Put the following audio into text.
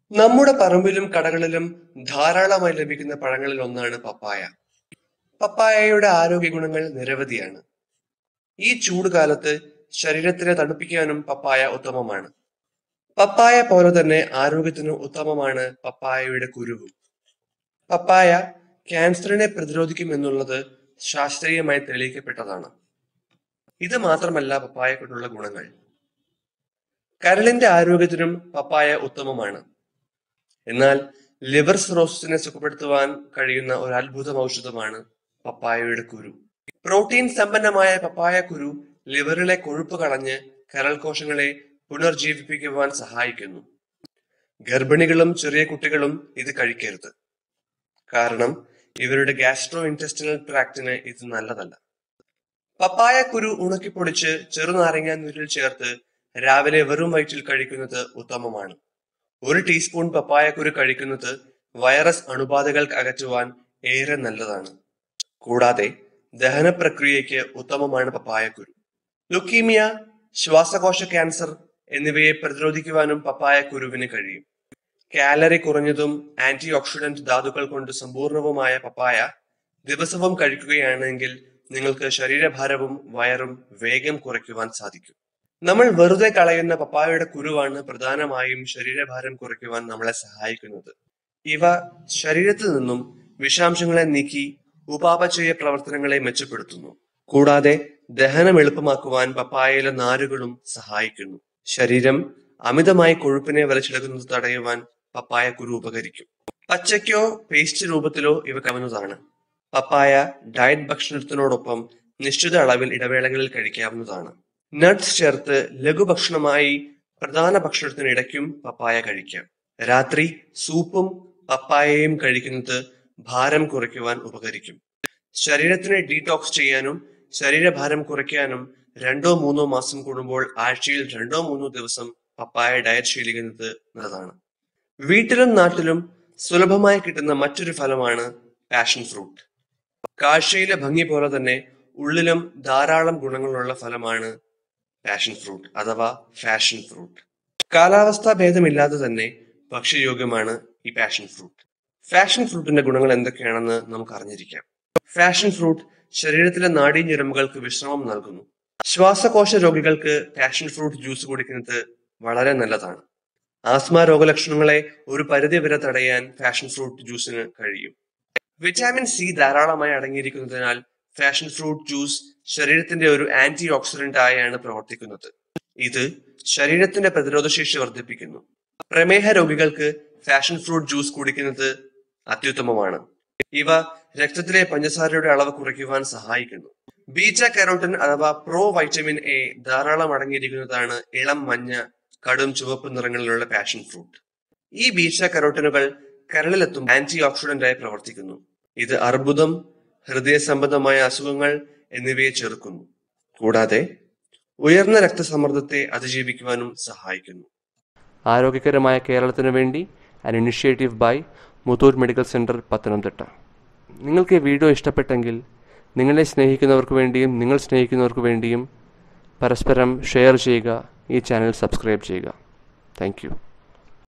നമ്മുടെ പറമ്പിലും കടകളിലും ധാരാളമായി ലഭിക്കുന്ന പഴങ്ങളിൽ ഒന്നാണ് പപ്പായ പപ്പായയുടെ ആരോഗ്യ ഗുണങ്ങൾ നിരവധിയാണ് ഈ ചൂട് കാലത്ത് ശരീരത്തിനെ തണുപ്പിക്കാനും പപ്പായ ഉത്തമമാണ് പപ്പായ പോലെ തന്നെ ആരോഗ്യത്തിന് ഉത്തമമാണ് പപ്പായയുടെ കുരുവും പപ്പായ ക്യാൻസറിനെ പ്രതിരോധിക്കും എന്നുള്ളത് ശാസ്ത്രീയമായി തെളിയിക്കപ്പെട്ടതാണ് ഇത് മാത്രമല്ല പപ്പായ കൊണ്ടുള്ള ഗുണങ്ങൾ കരളിന്റെ ആരോഗ്യത്തിനും പപ്പായ ഉത്തമമാണ് എന്നാൽ ലിവർ സിറോസിസിനെ സുഖപ്പെടുത്തുവാൻ കഴിയുന്ന ഒരു അത്ഭുതം ഔഷധമാണ് പപ്പായയുടെ കുരു പ്രോട്ടീൻ സമ്പന്നമായ പപ്പായ കുരു ലിവറിലെ കൊഴുപ്പ് കളഞ്ഞ് കരൾ കോശങ്ങളെ പുനർജീവിപ്പിക്കുവാൻ സഹായിക്കുന്നു ഗർഭിണികളും ചെറിയ കുട്ടികളും ഇത് കഴിക്കരുത് കാരണം ഇവരുടെ ഗാസ്ട്രോ ഇൻറ്റസ്റ്റിനൽ ട്രാക്റ്റിന് ഇത് നല്ലതല്ല പപ്പായ കുരു ഉണക്കിപ്പൊടിച്ച് ചെറുനാരങ്ങ നീരിൽ ചേർത്ത് രാവിലെ വെറും വയറ്റിൽ കഴിക്കുന്നത് ഉത്തമമാണ് ഒരു ടീസ്പൂൺ പപ്പായ കുരു കഴിക്കുന്നത് വൈറസ് അണുബാധകൾ അകറ്റുവാൻ ഏറെ നല്ലതാണ് കൂടാതെ ദഹന പ്രക്രിയയ്ക്ക് ഉത്തമമാണ് പപ്പായ കുരു ലുക്കീമിയ ശ്വാസകോശ ക്യാൻസർ എന്നിവയെ പ്രതിരോധിക്കുവാനും പപ്പായ കുരുവിന് കഴിയും കാലറി കുറഞ്ഞതും ആന്റി ഓക്സിഡന്റ് ധാതുക്കൾ കൊണ്ട് സമ്പൂർണവുമായ പപ്പായ ദിവസവും കഴിക്കുകയാണെങ്കിൽ നിങ്ങൾക്ക് ശരീരഭാരവും വയറും വേഗം കുറയ്ക്കുവാൻ സാധിക്കും നമ്മൾ വെറുതെ കളയുന്ന പപ്പായയുടെ കുരുവാണ് പ്രധാനമായും ശരീരഭാരം കുറയ്ക്കുവാൻ നമ്മളെ സഹായിക്കുന്നത് ഇവ ശരീരത്തിൽ നിന്നും വിഷാംശങ്ങളെ നീക്കി ഉപാപചയ പ്രവർത്തനങ്ങളെ മെച്ചപ്പെടുത്തുന്നു കൂടാതെ ദഹനം എളുപ്പമാക്കുവാൻ പപ്പായയിലെ നാരുകളും സഹായിക്കുന്നു ശരീരം അമിതമായി കൊഴുപ്പിനെ വലിച്ചെടുക്കുന്നത് തടയുവാൻ പപ്പായ കുരു ഉപകരിക്കും പച്ചയ്ക്കോ പേസ്റ്റ് രൂപത്തിലോ ഇവ കവുന്നതാണ് പപ്പായ ഡയറ്റ് ഭക്ഷണത്തിനോടൊപ്പം നിശ്ചിത അളവിൽ ഇടവേളകളിൽ കഴിക്കാവുന്നതാണ് നട്ട്സ് ചേർത്ത് ലഘുഭക്ഷണമായി പ്രധാന ഭക്ഷണത്തിന് ഇടയ്ക്കും പപ്പായ കഴിക്കാം രാത്രി സൂപ്പും പപ്പായയും കഴിക്കുന്നത് ഭാരം കുറയ്ക്കുവാൻ ഉപകരിക്കും ശരീരത്തിനെ ഡീടോക്സ് ചെയ്യാനും ശരീരഭാരം കുറയ്ക്കാനും രണ്ടോ മൂന്നോ മാസം കൂടുമ്പോൾ ആഴ്ചയിൽ രണ്ടോ മൂന്നോ ദിവസം പപ്പായ ഡയറ്റ് ശീലിക്കുന്നത് നല്ലതാണ് വീട്ടിലും നാട്ടിലും സുലഭമായി കിട്ടുന്ന മറ്റൊരു ഫലമാണ് പാഷൻ ഫ്രൂട്ട് കാഴ്ചയിലെ ഭംഗി പോലെ തന്നെ ഉള്ളിലും ധാരാളം ഗുണങ്ങളുള്ള ഫലമാണ് പാഷൻ ഫ്രൂട്ട് അഥവാ ഫാഷൻ ഫ്രൂട്ട് കാലാവസ്ഥാ ഭേദമില്ലാതെ തന്നെ ഭക്ഷ്യയോഗ്യമാണ് ഈ പാഷൻ ഫ്രൂട്ട് ഫാഷൻ ഫ്രൂട്ടിന്റെ ഗുണങ്ങൾ എന്തൊക്കെയാണെന്ന് നമുക്ക് അറിഞ്ഞിരിക്കാം ഫാഷൻ ഫ്രൂട്ട് ശരീരത്തിലെ നാഡീഞരമ്പുകൾക്ക് വിശ്രമം നൽകുന്നു ശ്വാസകോശ രോഗികൾക്ക് പാഷൻ ഫ്രൂട്ട് ജ്യൂസ് കുടിക്കുന്നത് വളരെ നല്ലതാണ് ആസ്മ രോഗലക്ഷണങ്ങളെ ഒരു പരിധി വരെ തടയാൻ പാഷൻ ഫ്രൂട്ട് ജ്യൂസിന് കഴിയും വിറ്റാമിൻ സി ധാരാളമായി അടങ്ങിയിരിക്കുന്നതിനാൽ പാഷൻ ഫ്രൂട്ട് ജ്യൂസ് ശരീരത്തിന്റെ ഒരു ആന്റി ഓക്സിഡന്റ് ആയാണ് പ്രവർത്തിക്കുന്നത് ഇത് ശരീരത്തിന്റെ പ്രതിരോധശേഷി വർദ്ധിപ്പിക്കുന്നു പ്രമേഹ രോഗികൾക്ക് പാഷൻ ഫ്രൂട്ട് ജ്യൂസ് കുടിക്കുന്നത് അത്യുത്തമമാണ് ഇവ രക്തത്തിലെ പഞ്ചസാരയുടെ അളവ് കുറയ്ക്കുവാൻ സഹായിക്കുന്നു ബീറ്റ കരോട്ടിൻ അഥവാ പ്രോ വൈറ്റമിൻ എ ധാരാളം അടങ്ങിയിരിക്കുന്നതാണ് ഇളം മഞ്ഞ കടും ചുവപ്പ് നിറങ്ങളിലുള്ള പാഷൻ ഫ്രൂട്ട് ഈ ബീറ്റ കരോട്ടിനുകൾ കരളിലെത്തും ആന്റി ഓക്സിഡന്റായി പ്രവർത്തിക്കുന്നു ഇത് അർബുദം ഹൃദയ സംബന്ധമായ അസുഖങ്ങൾ എന്നിവയെ ചെറുക്കുന്നു കൂടാതെ ഉയർന്ന രക്തസമ്മർദ്ദത്തെ അതിജീവിക്കുവാനും സഹായിക്കുന്നു ആരോഗ്യകരമായ കേരളത്തിനു വേണ്ടി an initiative by Muthoot medical centre Pathanamthitta നിങ്ങൾക്ക് ഈ വീഡിയോ ഇഷ്ടപ്പെട്ടെങ്കിൽ നിങ്ങളെ സ്നേഹിക്കുന്നവർക്ക് വേണ്ടിയും നിങ്ങൾ സ്നേഹിക്കുന്നവർക്ക് വേണ്ടിയും പരസ്പരം ഷെയർ ചെയ്യുക ഈ ചാനൽ സബ്സ്ക്രൈബ് ചെയ്യുക താങ്ക്